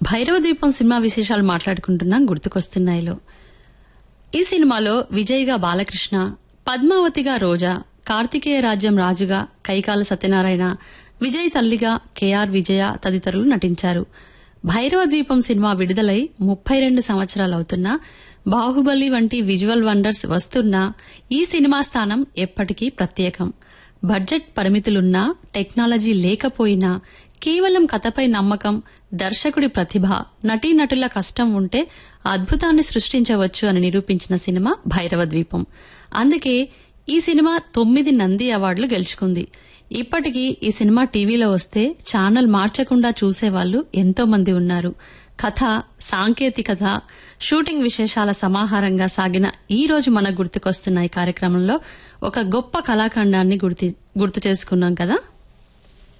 భైరవ ద్వీపం సినిమా విశేషాలు మాట్లాడుకుంటున్నాం గుర్తుకొస్తున్నాయిలో ఈ సినిమాలో విజయ్గా బాలకృష్ణ పద్మావతిగా రోజా కార్తికేయ రాజ్యం రాజుగా కైకాల సత్యనారాయణ విజయ్ తల్లిగా కెఆర్ విజయ తదితరులు నటించారు భైరవ ద్వీపం సినిమా విడుదలై ముప్పై రెండు సంవత్సరాలవుతున్నా బాహుబలి వంటి విజువల్ వండర్స్ వస్తున్నా ఈ సినిమా స్థానం ఎప్పటికీ ప్రత్యేకం బడ్జెట్ పరిమితులున్నా టెక్నాలజీ లేకపోయినా కేవలం కథపై నమ్మకం దర్శకుడి ప్రతిభ నటీనటుల కష్టం ఉంటే అద్భుతాన్ని సృష్టించవచ్చు అని నిరూపించిన సినిమా భైరవ ద్వీపం అందుకే ఈ సినిమా తొమ్మిది నంది అవార్డులు గెలుచుకుంది ఇప్పటికీ ఈ సినిమా టీవీలో వస్తే ఛానల్ మార్చకుండా చూసేవాళ్లు ఎంతో మంది ఉన్నారు కథ సాంకేతికత షూటింగ్ విశేషాల సమాహారంగా సాగిన ఈ రోజు మనకు గుర్తుకొస్తున్న ఈ కార్యక్రమంలో ఒక గొప్ప కళాఖండాన్ని గుర్తు గుర్తు చేసుకున్నాం కదా